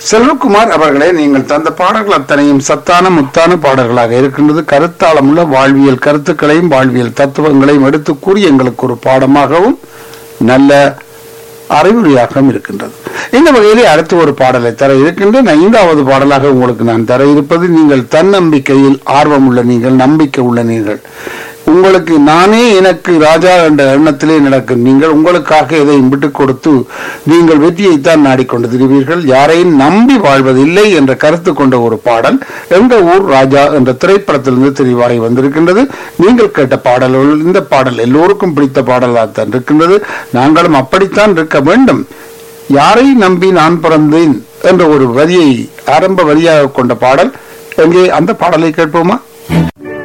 செல்வகுமார் அவர்களே நீங்கள் தந்த பாடல்கள் அத்தனையும் சத்தான முத்தான பாடல்களாக இருக்கின்றது கருத்தாளமுள்ள வாழ்வியல் கருத்துக்களையும் வாழ்வியல் தத்துவங்களையும் எடுத்து கூறி எங்களுக்கு ஒரு பாடமாகவும் நல்ல அறிவுரையாகவும் இருக்கின்றது இந்த வகையிலே அடுத்து ஒரு பாடலை தர இருக்கின்றேன் ஐந்தாவது பாடலாக உங்களுக்கு நான் தர இருப்பது நீங்கள் தன்னம்பிக்கையில் ஆர்வமுள்ள நீங்கள் நம்பிக்கை உள்ள நீங்கள் உங்களுக்கு நானே எனக்கு ராஜா என்ற எண்ணத்திலே நடக்கும் நீங்கள் உங்களுக்காக எதையும் விட்டுக் கொடுத்து நீங்கள் வெற்றியைத்தான் நாடிக்கொண்டு திரிவீர்கள் யாரையும் நம்பி வாழ்வதில்லை என்ற கருத்து கொண்ட ஒரு பாடல் எங்க ஊர் ராஜா என்ற திரைப்படத்திலிருந்து தெரிவாரை வந்திருக்கின்றது நீங்கள் கேட்ட பாடல்கள் இந்த பாடல் எல்லோருக்கும் பிடித்த பாடலாகத்தான் இருக்கின்றது நாங்களும் அப்படித்தான் இருக்க வேண்டும் யாரை நம்பி நான் பிறந்தேன் என்ற ஒரு வரியை ஆரம்ப வரியாக கொண்ட பாடல் எங்கே அந்த பாடலை கேட்போமா